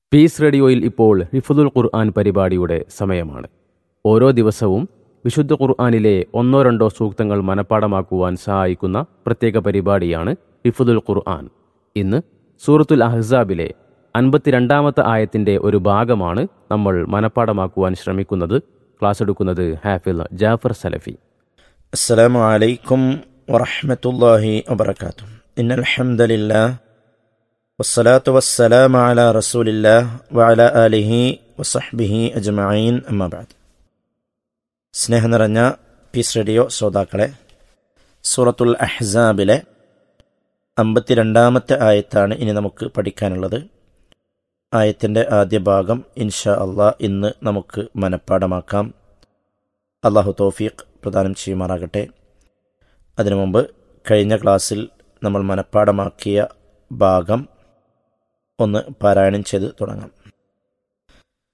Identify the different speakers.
Speaker 1: piece റേഡിയോയിൽ ഇപ്പോൾ ഹിഫുദുൽ ഖുർആൻ പരിപാടിയുടെ സമയമാണ് ഓരോ ദിവസവും വിശുദ്ധ ഖുർആനിലെ ഒന്നോ രണ്ടോ സൂക്തങ്ങൾ മനഃപ്പാടമാക്കുവാൻ സഹായിക്കുന്ന പ്രത്യേക പരിപാടിയാണ് ഹിഫുദുൽ ഖുർആൻ ഇന്ന് സൂറത്തുൽ അഹ്സാബിലെ അൻപത്തിരണ്ടാമത്തെ ആയത്തിന്റെ ഒരു ഭാഗമാണ് നമ്മൾ മനഃപ്പാടമാക്കുവാൻ ശ്രമിക്കുന്നത് ക്ലാസ് എടുക്കുന്നത് ഹാഫിൽ ജാഫർ സലഫി
Speaker 2: السلام عليكم ورحمة الله وبركاته إن الحمد لله والصلاة والسلام على رسول الله وعلى آله وصحبه أجمعين أما بعد സ്നേഹം നിറഞ്ഞ പീസ് റേഡിയോ ശ്രോതാക്കളെ സൂറത്തുൽ അഹ്സാബിലെ അമ്പത്തിരണ്ടാമത്തെ ആയത്താണ് ഇനി നമുക്ക് പഠിക്കാനുള്ളത് ആയത്തിൻ്റെ ആദ്യ ഭാഗം ഇൻഷാ അള്ളാ ഇന്ന് നമുക്ക് മനഃപ്പാടമാക്കാം അള്ളാഹു തോഫീഖ് പ്രദാനം ചെയ്യുമാറാകട്ടെ അതിനു മുമ്പ് കഴിഞ്ഞ ക്ലാസ്സിൽ നമ്മൾ മനഃപ്പാടമാക്കിയ ഭാഗം ഒന്ന് പാരായണം ചെയ്ത് തുടങ്ങാം